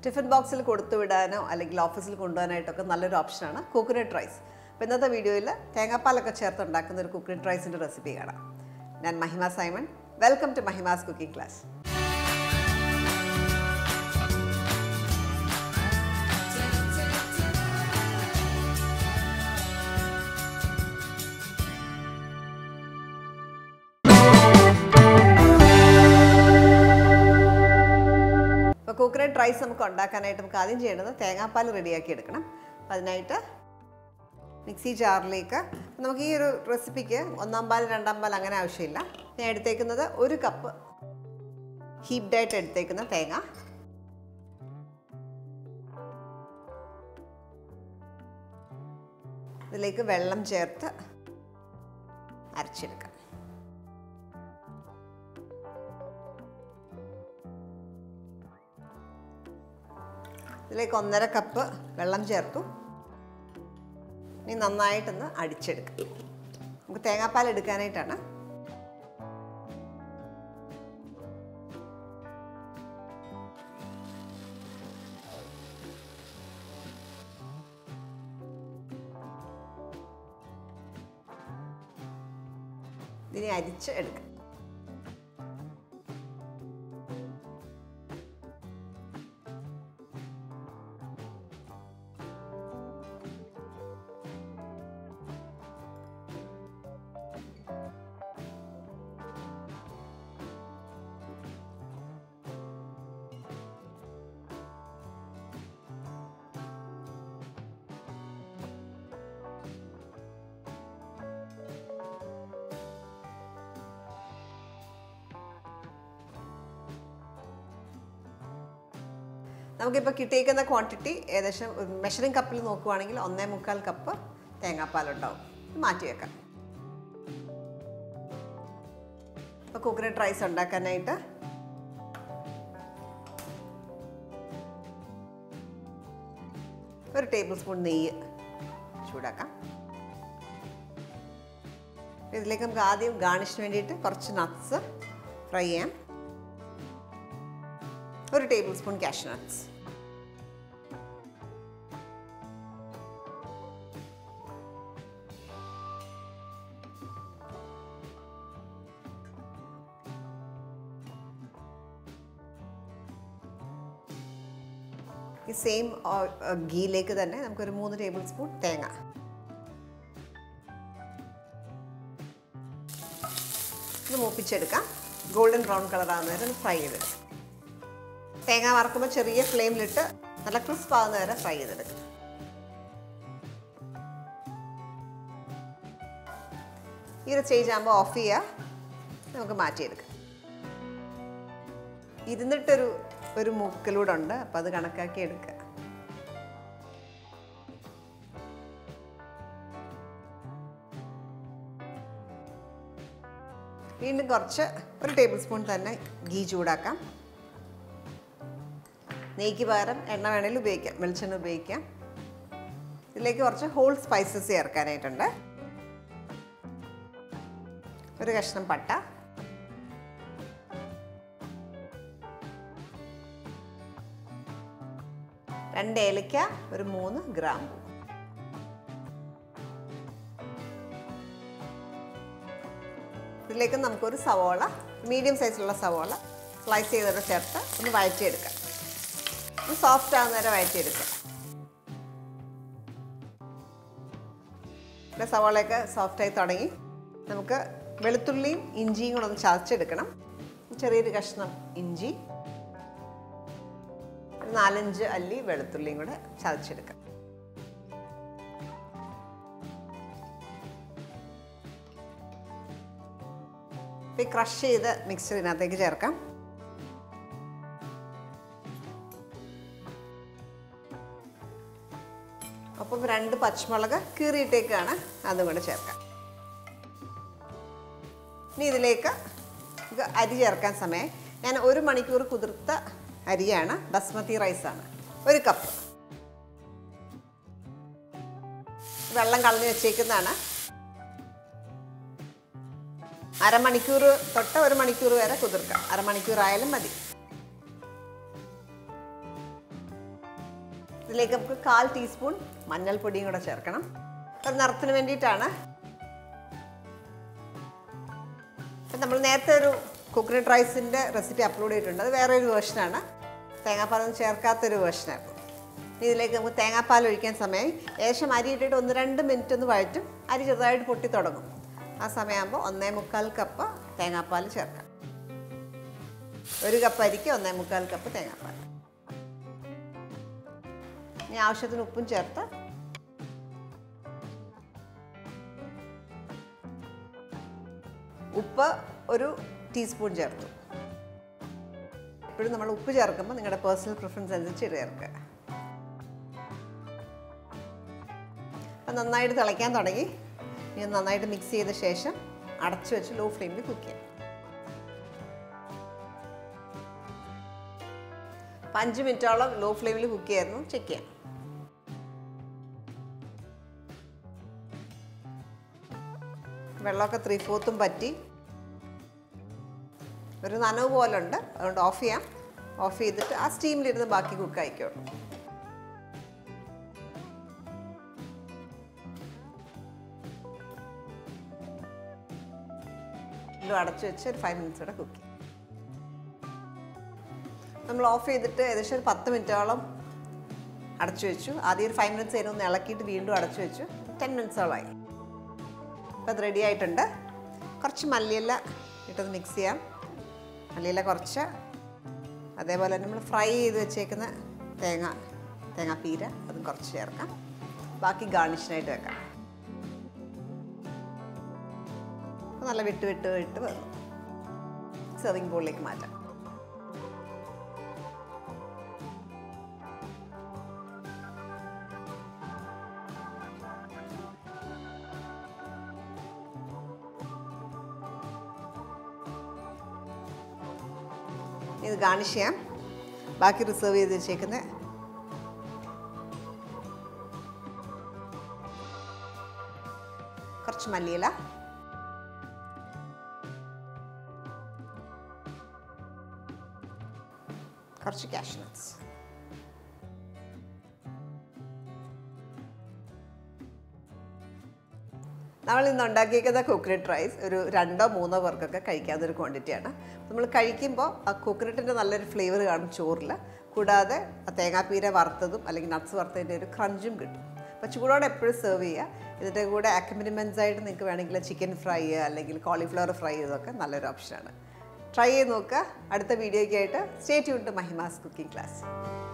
tiffin ബോക്സിൽ കൊടുത്തു വിടാനോ അല്ലെങ്കിൽ ഓഫീസിൽ കൊണ്ടുപോകാനായിട്ടൊക്കെ നല്ലൊരു ഓപ്ഷനാണ് കോക്കനട്ട് റൈസ് അപ്പോൾ ഇന്നത്തെ വീഡിയോയിൽ തേങ്ങാപ്പാലൊക്കെ ചേർത്ത് ഉണ്ടാക്കുന്ന ഒരു കോക്കനട്ട് റൈസിൻ്റെ റെസിപ്പി കാണാം ഞാൻ Mahima Simon welcome to Mahima's cooking class അപ്പോൾ കോക്കനട്ട് റൈസ് നമുക്ക് ഉണ്ടാക്കാനായിട്ട് നമുക്ക് ആദ്യം ചെയ്യേണ്ടത് തേങ്ങാപ്പാൽ റെഡിയാക്കി എടുക്കണം അപ്പം അതിനായിട്ട് മിക്സി ജാറിലേക്ക് നമുക്ക് ഈ ഒരു റെസിപ്പിക്ക് ഒന്നാം പാൽ രണ്ടാം പാൽ അങ്ങനെ ആവശ്യമില്ല ഞാൻ എടുത്തേക്കുന്നത് ഒരു കപ്പ് ഹീപ്ഡായിട്ട് എടുത്തേക്കുന്ന തേങ്ങ ഇതിലേക്ക് വെള്ളം ചേർത്ത് അരച്ചെടുക്കാം ഇതിലേക്ക് ഒന്നര കപ്പ് വെള്ളം ചേർത്തു ഇനി നന്നായിട്ടൊന്ന് അടിച്ചെടുക്കാം നമുക്ക് തേങ്ങാപ്പാൽ എടുക്കാനായിട്ടാണ് ഇതിനെ അരിച്ച് എടുക്കാം നമുക്കിപ്പോൾ കിട്ടിയേക്കുന്ന ക്വാണ്ടിറ്റി ഏകദേശം മെഷറിംഗ് കപ്പിൽ നോക്കുവാണെങ്കിൽ ഒന്നേ മുക്കാൽ കപ്പ് തേങ്ങാപ്പാലുണ്ടാവും ഇത് മാറ്റി വെക്കാം ഇപ്പോൾ കോക്കനട്ട് റൈസ് ഉണ്ടാക്കാനായിട്ട് ഒരു ടേബിൾ സ്പൂൺ നെയ്യ് ചൂടാക്കാം ഇതിലേക്ക് നമുക്ക് ആദ്യം ഗാർണിഷിന് വേണ്ടിയിട്ട് കുറച്ച് നട്ട്സ് ഫ്രൈ ചെയ്യാം ഒരു ടേബിൾ സ്പൂൺ കാഷ്യൂ നട്ട്സ് ഈ സെയിം ഗീയിലേക്ക് തന്നെ നമുക്കൊരു മൂന്ന് ടേബിൾ സ്പൂൺ തേങ്ങ ഇത് മൂപ്പിച്ചെടുക്കാം ഗോൾഡൻ ബ്രൗൺ കളർ ആകുന്ന വരെ ഫ്രൈ ചെയ്തെടുക്കാം തേങ്ങ വറക്കുമ്പോൾ ചെറിയ ഫ്ലെയിമിലിട്ട് നല്ല ക്രിസ്പ് ആകുന്ന വരെ ഫ്രൈ ചെയ്തെടുക്കും ഈ ഒരു സ്റ്റേജ് ആകുമ്പോൾ ഓഫ് ചെയ്യുക നമുക്ക് മാറ്റിയെടുക്കാം ഇരുന്നിട്ടൊരു ഒരു മുക്കലൂടെ ഉണ്ട് അപ്പോൾ അത് കണക്കാക്കി എടുക്കുക വീണ്ടും കുറച്ച് ഒരു ടേബിൾ സ്പൂൺ തന്നെ ഗീ ചൂടാക്കാം നെയ്ക്ക് പകരം എണ്ണ വേണേലും ഉപയോഗിക്കാം വെളിച്ചെണ്ണ ഉപയോഗിക്കാം ഇതിലേക്ക് കുറച്ച് ഹോൾ സ്പൈസസ് ചേർക്കാനായിട്ടുണ്ട് ഒരു കഷ്ണം പട്ട രണ്ട് ഏലക്ക ഒരു മൂന്ന് ഗ്രാമ്പു ഇതിലേക്ക് നമുക്കൊരു സവോള മീഡിയം സൈസിലുള്ള സവോള സ്ലൈസ് ചെയ്തിട്ട് ചേർത്ത് ഒന്ന് വഴറ്റിയെടുക്കാം ഒന്ന് സോഫ്റ്റ് ആകുന്ന വരെ വഴറ്റിയെടുക്കാം ഇവിടെ സവാളയൊക്കെ സോഫ്റ്റായി തുടങ്ങി നമുക്ക് വെളുത്തുള്ളിയും ഇഞ്ചിയും കൂടെ ഒന്ന് ചതച്ചെടുക്കണം ചെറിയൊരു കഷ്ണം ഇഞ്ചി ഒരു നാലഞ്ച് അല്ലി വെളുത്തുള്ളിയും കൂടെ ചതച്ചെടുക്കാം ഈ ക്രഷ് ചെയ്ത് മിക്സർ ഇതിനകത്തേക്ക് ചേർക്കാം അപ്പം രണ്ട് പച്ചമുളക് കീറിയിട്ടേക്കാണ് അതും കൂടെ ചേർക്കാം ഇനി ഇതിലേക്ക് ഇത് അരി ചേർക്കാൻ സമയം ഞാൻ ഒരു മണിക്കൂർ കുതിർത്ത അരിയാണ് ബസ്മതി റൈസാണ് ഒരു കപ്പ് വെള്ളം കളഞ്ഞ് വെച്ചേക്കുന്നതാണ് അരമണിക്കൂർ തൊട്ട് ഒരു മണിക്കൂർ വരെ കുതിർക്കാം അരമണിക്കൂർ ആയാലും മതി ഇതിലേക്ക് നമുക്ക് കാൽ ടീസ്പൂൺ മഞ്ഞൾപ്പൊടിയും കൂടെ ചേർക്കണം അത് നിറത്തിന് വേണ്ടിയിട്ടാണ് അപ്പം നമ്മൾ നേരത്തെ ഒരു കുക്കനട്ട് റൈസിൻ്റെ റെസിപ്പി അപ്ലോഡ് ചെയ്തിട്ടുണ്ട് അത് വേറെ ഒരു വേർഷനാണ് തേങ്ങാപ്പാലൊന്നും ചേർക്കാത്തൊരു വേർഷനായിരുന്നു ഇനി ഇതിലേക്ക് നമുക്ക് തേങ്ങാപ്പാൽ ഒഴിക്കാൻ സമയമായി ഏകദേശം അരി ഇട്ടിട്ട് ഒന്ന് രണ്ട് മിനിറ്റ് ഒന്ന് വഴറ്റും അരി ചെറുതായിട്ട് പൊട്ടി തുടങ്ങും ആ സമയമാകുമ്പോൾ ഒന്നേ മുക്കാൽ കപ്പ് തേങ്ങാപ്പാൽ ചേർക്കാം ഒരു കപ്പ് അരിക്ക് ഒന്നേ മുക്കാൽ കപ്പ് തേങ്ങാപ്പാൽ ഇനി ആവശ്യത്തിന് ഉപ്പും ചേർത്ത് ഉപ്പ് ഒരു ടീസ്പൂൺ ചേർത്തു എപ്പോഴും നമ്മൾ ഉപ്പ് ചേർക്കുമ്പോൾ നിങ്ങളുടെ പേഴ്സണൽ പ്രിഫറൻസ് അനുസരിച്ച് ചേർക്കുക അപ്പം നന്നായിട്ട് തിളയ്ക്കാൻ തുടങ്ങി ഇനി നന്നായിട്ട് മിക്സ് ചെയ്ത ശേഷം അടച്ചു വെച്ച് ലോ ഫ്ലെയിമിൽ കുക്ക് ചെയ്യാം അപ്പം അഞ്ച് മിനിറ്റോളം ലോ ഫ്ലെയിമിൽ കുക്ക് ചെയ്യായിരുന്നു ചെക്ക് ചെയ്യാം വെള്ളമൊക്കെ ത്രീ ഫോർത്തും പറ്റി ഒരു നനവ് പോലെ ഉണ്ട് അതുകൊണ്ട് ഓഫ് ചെയ്യാം ഓഫ് ചെയ്തിട്ട് ആ സ്റ്റീമിലിരുന്ന് ബാക്കി കുക്ക് ആയിക്കോളും വീണ്ടും അടച്ചു വെച്ച് ഒരു ഫൈവ് മിനിറ്റ്സ് കൂടെ കുക്ക് ചെയ്യും നമ്മൾ ഓഫ് ചെയ്തിട്ട് ഏകദേശം ഒരു പത്ത് മിനിറ്റോളം അടച്ചു വെച്ചു ആദ്യം ഒരു ഫൈവ് മിനിറ്റ്സ് കഴിഞ്ഞ് ഒന്ന് ഇളക്കിയിട്ട് വീണ്ടും അടച്ചു വെച്ചു ടെൻ മിനിറ്റ്സോളമായി അപ്പോൾ അത് റെഡി ആയിട്ടുണ്ട് കുറച്ച് മല്ലിയില ഇട്ടത് മിക്സ് ചെയ്യാം മല്ലിയില കുറച്ച് അതേപോലെ തന്നെ നമ്മൾ ഫ്രൈ ചെയ്ത് വെച്ചേക്കുന്ന തേങ്ങ തേങ്ങാപ്പീര അതും കുറച്ച് ചേർക്കാം ബാക്കി ഗാർണിഷിനായിട്ട് വെക്കാം അപ്പോൾ നല്ല വിട്ട് വിട്ട് വിട്ട് വന്നു സെർവിങ് ബോളിലേക്ക് മാറ്റാം ഇത് ഗാർണിഷ് ചെയ്യാം ബാക്കി റിസർവ് ചെയ്ത് വെച്ചേക്കുന്ന കുറച്ച് മല്ലിയില കുറച്ച് കാഷ്നട്ട്സ് നമ്മൾ ഇന്ന് ഉണ്ടാക്കിയിരിക്കുന്ന കോക്കനട്ട് റൈസ് ഒരു രണ്ടോ മൂന്നോ പേർക്കൊക്കെ കഴിക്കാവുന്ന ഒരു ക്വാണ്ടിറ്റിയാണ് നമ്മൾ കഴിക്കുമ്പോൾ ആ കോക്കനട്ടിൻ്റെ നല്ലൊരു ഫ്ലേവർ കാണും ചോറിൽ കൂടാതെ ആ തേങ്ങാപ്പീര വറുത്തതും അല്ലെങ്കിൽ നട്ട്സ് വറുത്തതിൻ്റെ ഒരു ക്രഞ്ചും കിട്ടും അപ്പോൾ ചൂടോടെ എപ്പോഴും സെർവ് ചെയ്യുക ഇതിൻ്റെ കൂടെ അക്കമ്പനിമെൻറ്റ്സ് ആയിട്ട് നിങ്ങൾക്ക് വേണമെങ്കിൽ ചിക്കൻ ഫ്രൈ അല്ലെങ്കിൽ കോളിഫ്ലവർ ഫ്രൈ ചെയ്തൊക്കെ നല്ലൊരു ഓപ്ഷനാണ് ട്രൈ ചെയ്ത് നോക്കുക അടുത്ത വീഡിയോയ്ക്കായിട്ട് stay tune to Mahima's cooking class